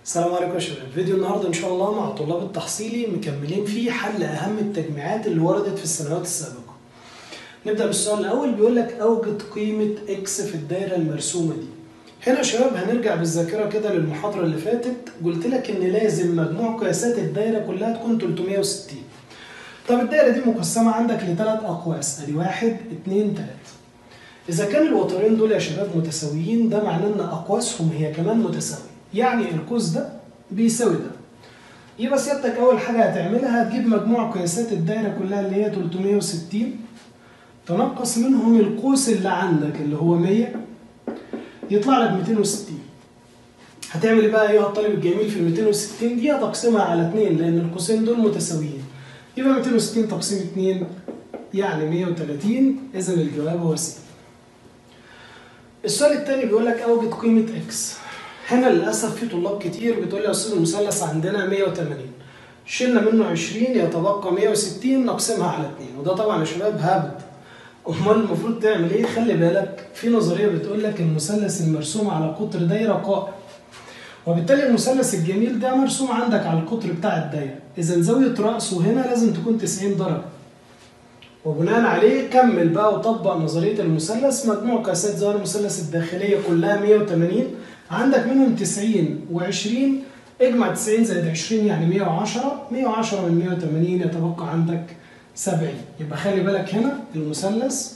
السلام عليكم يا شباب فيديو النهارده ان شاء الله مع طلاب التحصيلي مكملين فيه حل اهم التجميعات اللي وردت في السنوات السابقه نبدا بالسؤال الاول بيقول لك اوجد قيمه اكس في الدايره المرسومه دي هنا يا شباب هنرجع بالذاكره كده للمحاضره اللي فاتت قلت لك ان لازم مجموع قياسات الدايره كلها تكون 360 طب الدايره دي مقسمه عندك لثلاث اقواس ادي واحد اتنين تلاته إذا كان الوترين دول يا شباب متساويين ده معناه إن أقواسهم هي كمان متساوية، يعني القوس ده بيساوي ده. يبقى سيادتك أول حاجة هتعملها هتجيب مجموع قياسات الدايرة كلها اللي هي 360 تنقص منهم القوس اللي عندك اللي هو 100 يطلع لك 260. هتعمل إيه بقى أيها الطالب الجميل في ال 260 دي هتقسمها على 2 لأن القوسين دول متساويين. يبقى 260 تقسيم 2 يعني 130 إذا الجواب هو سي. السؤال الثاني بيقول لك اوجد قيمه اكس هنا للاسف في طلاب كتير بتقول لي يا استاذ المثلث عندنا 180 شلنا منه 20 يتبقى 160 نقسمها على 2 وده طبعا يا شباب هبد امال المفروض تعمل ايه خلي بالك في نظريه بتقول لك المثلث المرسوم على قطر دايره قائم وبالتالي المثلث الجميل ده مرسوم عندك على القطر بتاع الدايره اذا زاويه راسه هنا لازم تكون 90 درجه وبناء عليه كمل بقى وطبق نظريه المثلث مجموع قياسات ظاهر المثلث الداخليه كلها 180 عندك منهم 90 و20 اجمع 90 زائد 20 يعني 110 110 من 180 يتبقى عندك 70 يبقى خلي بالك هنا المثلث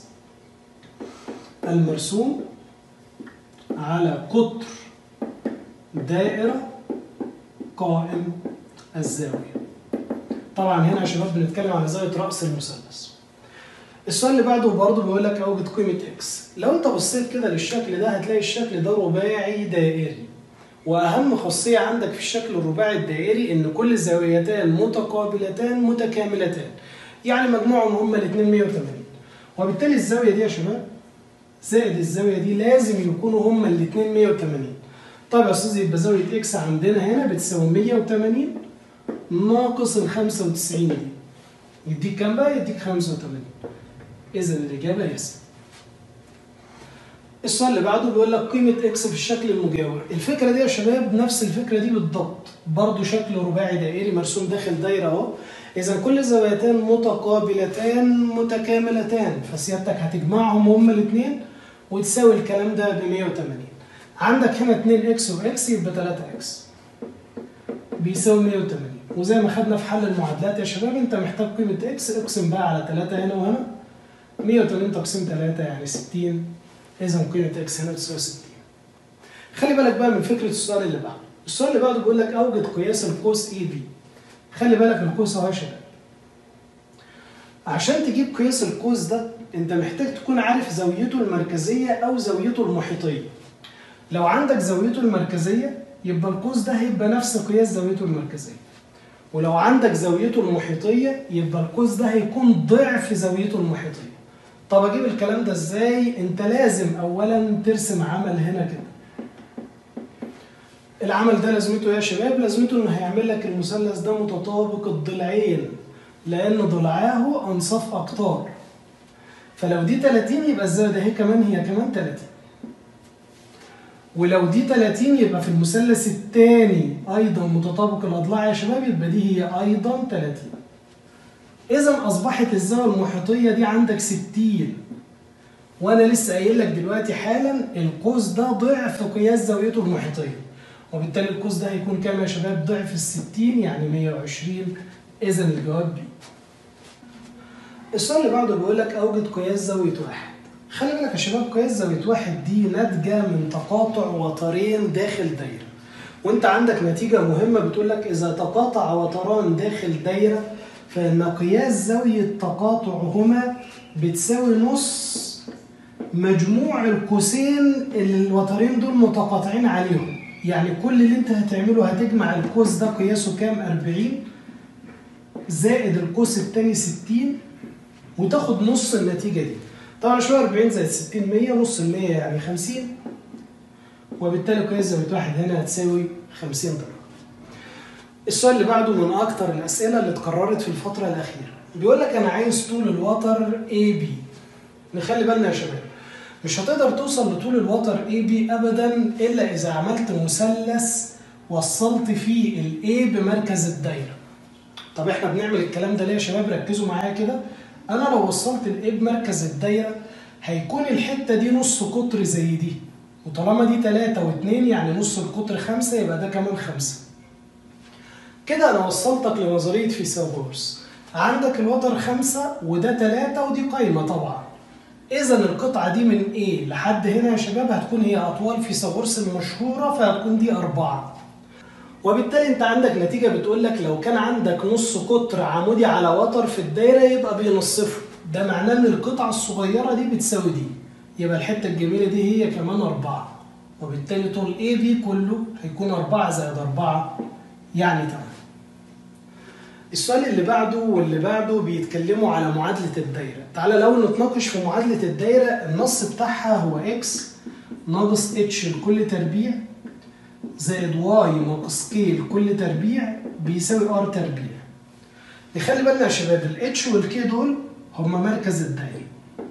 المرسوم على قطر دائره قائم الزاويه طبعا هنا يا شباب بنتكلم على زاويه راس المثلث السؤال اللي بعده برضه بيقول لك اوجد قيمه اكس لو انت بصيت كده للشكل ده هتلاقي الشكل ده رباعي دائري واهم خاصيه عندك في الشكل الرباعي الدائري ان كل الزاويتان متقابلتان متكاملتان يعني مجموعهم هما الاثنين 180 وبالتالي الزاويه دي يا شباب زائد الزاويه دي لازم يكونوا هما الاثنين 180 طيب يا استاذ يبقى زاويه اكس عندنا هنا بتساوي 180 ناقص ال 95 دي يديك كام بقى؟ يديك 85 إذا الإجابة يس. السؤال اللي بعده بيقول لك قيمة إكس في الشكل المجاور، الفكرة دي يا شباب نفس الفكرة دي بالضبط، برضه شكل رباعي دائري مرسوم داخل دايرة أهو، إذا كل زاويتان متقابلتان متكاملتان، فسيادتك هتجمعهم هما الاتنين وتساوي الكلام ده ب 180. عندك هنا 2 إكس وإكس يبقى 3 إكس. بيساوي 180. وزي ما خدنا في حل المعادلات يا شباب انت محتاج قيمة اكس اقسم بقى على 3 هنا وهنا 180 تقسيم 3 يعني 60 اذا قيمة اكس هنا بتساوي 60 خلي بالك بقى من فكرة السؤال اللي بعده السؤال اللي بعده بيقول لك اوجد قياس القوس اي بي خلي بالك القوس اهو يا شباب عشان تجيب قياس القوس ده انت محتاج تكون عارف زاويته المركزية او زاويته المحيطية لو عندك زاويته المركزية يبقى القوس ده هيبقى نفس قياس زاويته المركزية ولو عندك زاويته المحيطية يبقى القوس ده هيكون ضعف زاويته المحيطية طب اجيب الكلام ده ازاي انت لازم اولا ترسم عمل هنا كده العمل ده لازمته ايه يا شباب لازمته انه هيعمل لك المثلث ده متطابق الضلعين لان ضلعاه انصاف اقطار فلو دي 30 يبقى الزاويه ده هي كمان هي كمان 30 ولو دي 30 يبقى في المثلث الثاني ايضا متطابق الاضلاع يا شباب يبقى دي هي ايضا 30 اذا اصبحت الزاويه المحيطيه دي عندك 60 وانا لسه قايل لك دلوقتي حالا القوس ده ضعف قياس زاويته المحيطيه وبالتالي القوس ده هيكون كام يا شباب ضعف ال 60 يعني 120 اذا الجواب بي السؤال اللي بعده بيقول لك اوجد قياس زاويه واحد خلي بالك يا شباب قياس زاوية واحد دي ناتجة من تقاطع وترين داخل دايرة وانت عندك نتيجة مهمة بتقول لك إذا تقاطع وتران داخل دايرة فإن قياس زاوية تقاطعهما بتساوي نص مجموع القوسين اللي الوترين دول متقاطعين عليهم يعني كل اللي انت هتعمله هتجمع القوس ده قياسه كام 40 زائد القوس التاني 60 وتاخد نص النتيجة دي طبعا شويه 40 زائد 60 100 نص ال 100 يعني 50 وبالتالي قياس زاويه واحد هنا هتساوي 50 درجه. السؤال اللي بعده من اكتر الاسئله اللي اتكررت في الفتره الاخيره بيقول لك انا عايز طول الوتر اي بي نخلي بالنا يا شباب مش هتقدر توصل لطول الوتر اي بي ابدا الا اذا عملت مثلث وصلت فيه الاي بمركز الدايره طب احنا بنعمل الكلام ده ليه يا شباب ركزوا معايا كده انا لو وصلت الاي بمركز الدايره هيكون الحته دي نص قطر زي دي وطالما دي 3 و2 يعني نص القطر 5 يبقى ده كمان 5 كده انا وصلتك لنظريه فيثاغورس عندك الوتر 5 وده 3 ودي قايمه طبعا اذا القطعه دي من A لحد هنا يا شباب هتكون هي اطوال فيثاغورس المشهوره فهتكون دي 4 وبالتالي انت عندك نتيجه بتقول لك لو كان عندك نص قطر عمودي على وتر في الدايره يبقى بينصفه ده معناه ان القطعه الصغيره دي بتساوي دي يبقى الحته الجميله دي هي كمان 4 وبالتالي طول اي بي كله هيكون 4 زائد 4 يعني 8 السؤال اللي بعده واللي بعده بيتكلموا على معادلة الدايرة تعالى لو نتناقش في معادلة الدايرة النص بتاعها هو اكس ناقص اتش لكل تربيع زائد واي ناقص كي لكل تربيع بيساوي ار تربيع نخلي بالنا يا شباب الاتش والكي دول هما مركز الدايرة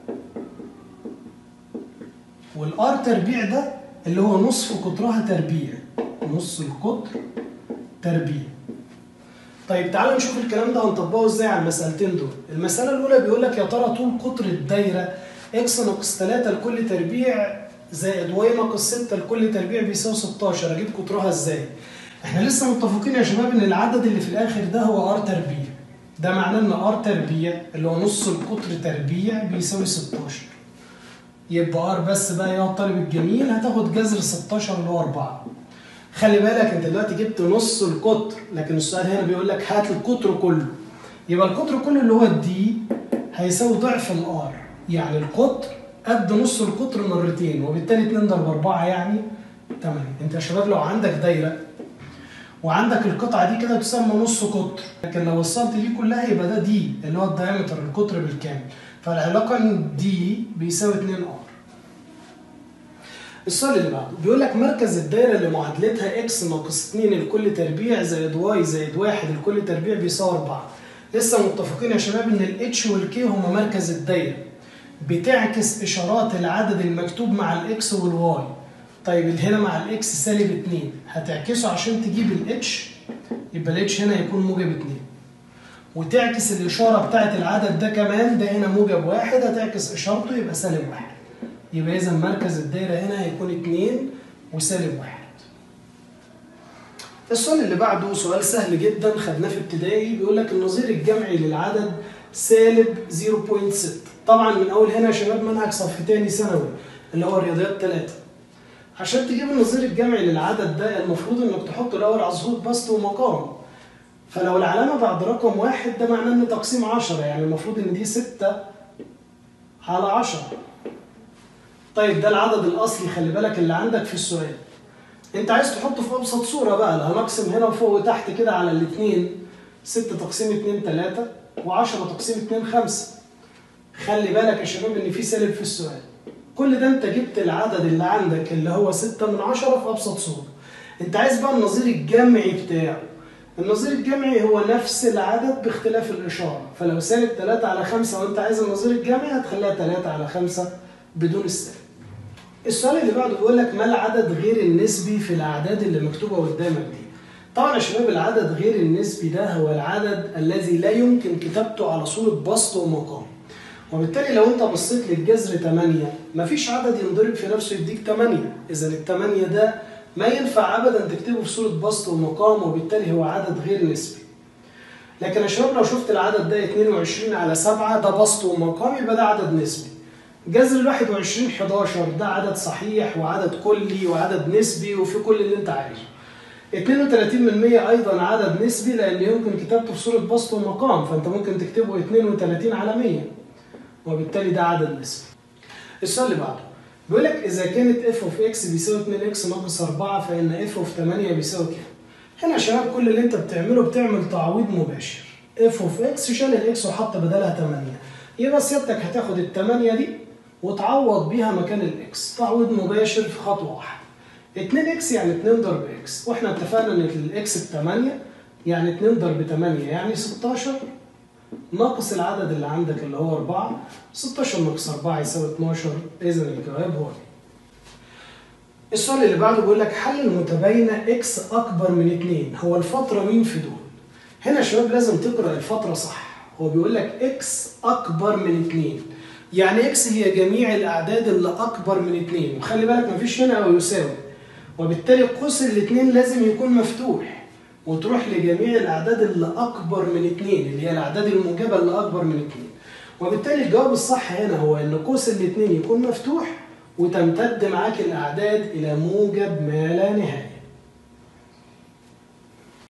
والار تربيع ده اللي هو نصف قطرها تربيع نص القطر تربيع طيب تعالوا نشوف الكلام ده هنطبقه ازاي على المسألتين دول المسألة الأولى بيقول لك يا ترى طول قطر الدايرة اكس ناقص 3 لكل تربيع زائد واي ناقص 6 لكل تربيع بيساوي 16 اجيب قطرها ازاي؟ احنا لسه متفقين يا شباب ان العدد اللي في الاخر ده هو ار تربيع ده معناه ان ار تربيع اللي هو نص القطر تربيع بيساوي 16 يبقى ار بس بقى يا الطالب الجميل هتاخد جذر 16 اللي هو 4 خلي بالك انت دلوقتي جبت نص القطر لكن السؤال هنا بيقول لك هات القطر كله يبقى القطر كله اللي هو الدي هيساوي ضعف الار يعني القطر قد نص القطر مرتين وبالتالي 2 ضرب 4 يعني 8 انت يا شباب لو عندك دايره وعندك القطعه دي كده تسمى نص قطر لكن لو وصلت دي كلها يبقى ده دي اللي هو الدايمتر القطر بالكامل فالعلاقه دي بيساوي 2 ار السؤال اللي بعده بيقول لك مركز الدايره اللي معادلتها اكس ناقص 2 لكل تربيع زائد واي زائد 1 لكل تربيع بيساوي 4 لسه متفقين يا شباب ان الاتش والكي هما مركز الدايره بتعكس اشارات العدد المكتوب مع الاكس والواي طيب هنا مع الاكس سالب 2 هتعكسه عشان تجيب الاتش يبقى الاتش هنا يكون موجب 2 وتعكس الاشاره بتاعت العدد ده كمان ده هنا موجب واحد هتعكس اشارته يبقى سالب واحد يبقى اذا مركز الدايره هنا هيكون 2 وسالب واحد السؤال اللي بعده سؤال سهل جدا خدناه في ابتدائي بيقول لك النظير الجمعي للعدد سالب 0.6 طبعا من اول هنا يا شباب منهج صف تاني ثانوي اللي هو رياضيات 3 عشان تجيب النظير الجمعي للعدد ده المفروض انك تحط الاول عصفور بسط ومقام فلو العلامه بعد رقم واحد ده معناه ان تقسيم 10 يعني المفروض ان دي 6 على 10 طيب ده العدد الاصلي خلي بالك اللي عندك في السؤال انت عايز تحطه في ابسط صوره بقى لا هنقسم هنا وفوق وتحت كده على الاثنين 6 تقسيم 2 3 و10 تقسيم 2 5 خلي بالك يا شباب ان في سالب في السؤال كل ده انت جبت العدد اللي عندك اللي هو 6 من 10 في ابسط صوره انت عايز بقى النظير الجمعي بتاعه النظير الجمعي هو نفس العدد باختلاف الاشاره فلو سالب 3 على 5 وانت عايز النظير الجمعي هتخليها 3 على 5 بدون السالب السؤال اللي بعده بيقول لك ما العدد غير النسبي في الاعداد اللي مكتوبه قدامك دي طبعا يا شباب العدد غير النسبي ده هو العدد الذي لا يمكن كتابته على صوره بسط ومقام وبالتالي لو انت بصيت للجذر 8 مفيش عدد ينضرب في نفسه يديك 8 اذا ال 8 ده ما ينفع ابدا تكتبه في صوره بسط ومقام وبالتالي هو عدد غير نسبي لكن يا شباب لو شفت العدد ده 22 على 7 ده بسط ومقام يبقى ده عدد نسبي جذر ال 21 11 ده عدد صحيح وعدد كلي وعدد نسبي وفي كل اللي انت عايزه 32 من 100 ايضا عدد نسبي لان يمكن كتابته في صوره بسط ومقام فانت ممكن تكتبه 32 على 100 وبالتالي ده عدد نسبي السؤال اللي بعده بيقول لك اذا كانت اف اوف اكس بيساوي 2 اكس ناقص 4 فان اف اوف 8 بيساوي كام؟ هنا يا شباب كل اللي انت بتعمله بتعمل تعويض مباشر اف اوف اكس شال الاكس وحط بدلها 8 يبقى سيادتك هتاخد ال 8 دي وتعوض بيها مكان الاكس تعويض مباشر في خطوه واحده 2 اكس يعني 2 ضرب اكس واحنا اتفقنا ان الاكس ب 8 يعني 2 ضرب 8 يعني 16 ناقص العدد اللي عندك اللي هو 4 16 ناقص 4 يساوي 12 اذا الجواب هو السؤال اللي بعده بيقول لك حل المتباينة x أكبر من 2 هو الفترة مين في دول؟ هنا يا شباب لازم تقرأ الفترة صح هو بيقول لك x أكبر من 2 يعني x هي جميع الأعداد اللي أكبر من 2 وخلي بالك مفيش هنا أو يساوي وبالتالي قوس الاثنين لازم يكون مفتوح وتروح لجميع الأعداد اللي أكبر من 2 اللي هي الأعداد الموجبة اللي أكبر من 2 وبالتالي الجواب الصح هنا هو إن قوس الاثنين يكون مفتوح وتمتد معاك الأعداد إلى موجب ما لا نهاية